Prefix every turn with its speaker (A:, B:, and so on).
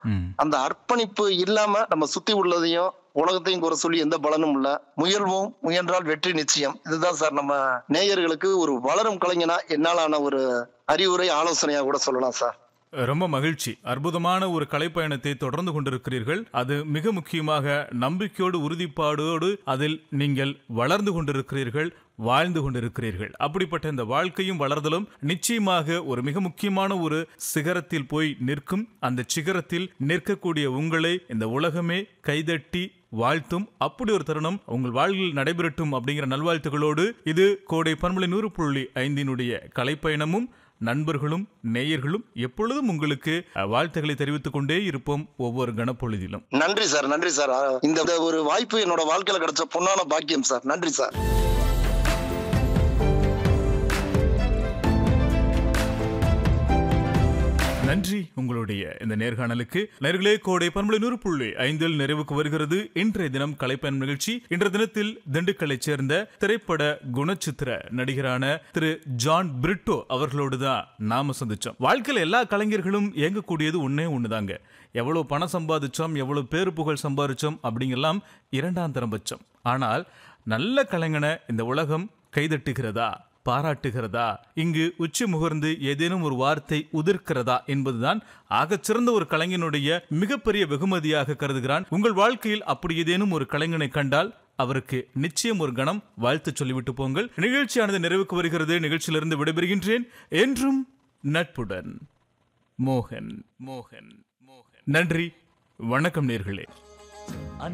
A: ம்.
B: அந்த அர்ப்பணிப்பு இல்லாம நம்ம சுத்தி உள்ளதையும் உலகத்தையும் குறை சொல்லி எந்த பலனும் இல்ல முயல்வோம் முயன்றால் வெற்றி நிச்சயம் இதுதான் சார் நம்ம நேயர்களுக்கு ஒரு வளரும் கலைஞனா என்னாலான ஒரு அறிவுரை ஆலோசனையா கூட சொல்லலாம் சார்
A: ரொம்ப மகிழ்ச்சி அற்புதமான ஒரு கலைப்பயணத்தை தொடர்ந்து கொண்டிருக்கிறீர்கள் அது மிக முக்கியமாக நம்பிக்கையோடு உறுதிப்பாடோடு அதில் நீங்கள் வளர்ந்து கொண்டிருக்கிறீர்கள் வாழ்ந்து கொண்டிருக்கிறீர்கள் அப்படிப்பட்ட இந்த வாழ்க்கையும் வளர்தலும் நிச்சயமாக ஒரு மிக முக்கியமான ஒரு சிகரத்தில் போய் நிற்கும் அந்த சிகரத்தில் நிற்கக்கூடிய உங்களை இந்த உலகமே கைதட்டி வாழ்த்தும் அப்படி ஒரு தருணம் உங்கள் வாழ்வில் நடைபெறட்டும் அப்படிங்கிற நல்வாழ்த்துகளோடு இது கோடை பன்மலை நூறு புள்ளி ஐந்தினுடைய கலைப்பயணமும் நண்பர்களும் நேயர்களும் எப்பொழுதும் உங்களுக்கு அஹ், வாழ்த்துக்களை தெரிவித்துக் கொண்டே இருப்போம் ஒவ்வொரு கணப்பொழுதிலும்
B: நன்றி சார் நன்றி சார் அஹ் இந்த இந்த ஒரு வாய்ப்பு என்னோட வாழ்க்கையில கிடைச்ச பொன்னான பாக்கியம் சார் நன்றி சார்
A: நன்றி உங்களுடைய இந்த நேர்காணலுக்கு நேர்களே கோடை பன்மலை நூறு புள்ளி ஐந்தில் நிறைவுக்கு வருகிறது இன்றைய தினம் கலைப்பயன் நிகழ்ச்சி இன்றைய தினத்தில் திண்டுக்கல்லைச் சேர்ந்த திரைப்பட குணச்சித்திர நடிகரான திரு ஜான் பிரிட்டோ அவர்களோடு தான் நாம சந்திச்சோம் வாழ்க்கையில எல்லா கலைஞர்களும் இயங்கக்கூடியது ஒன்னே ஒண்ணுதாங்க எவ்வளவு பணம் சம்பாதிச்சோம் எவ்வளவு பேரு புகழ் சம்பாதிச்சோம் அப்படிங்கெல்லாம் இரண்டாம் தரம் பட்சம் ஆனால் நல்ல கலைஞனை இந்த உலகம் கைதட்டுகிறதா பாராட்டுகிறதா இங்கு உச்சி முகர்ந்து ஏதேனும் ஒரு வார்த்தை உதிர்க்கிறதா என்பதுதான் ஆகச்சிறந்த ஒரு கலைஞனுடைய மிகப்பெரிய வெகுமதியாக கருதுகிறான் உங்கள் வாழ்க்கையில் அப்படி ஏதேனும் ஒரு கலைஞனை கண்டால் அவருக்கு நிச்சயம் ஒரு கணம் வாழ்த்து சொல்லிவிட்டு போங்கள் நிகழ்ச்சியானது நிறைவுக்கு வருகிறது நிகழ்ச்சியிலிருந்து விடைபெறுகின்றேன் என்றும் நட்புடன் மோகன் மோகன் மோகன் நன்றி வணக்கம் நேர்களே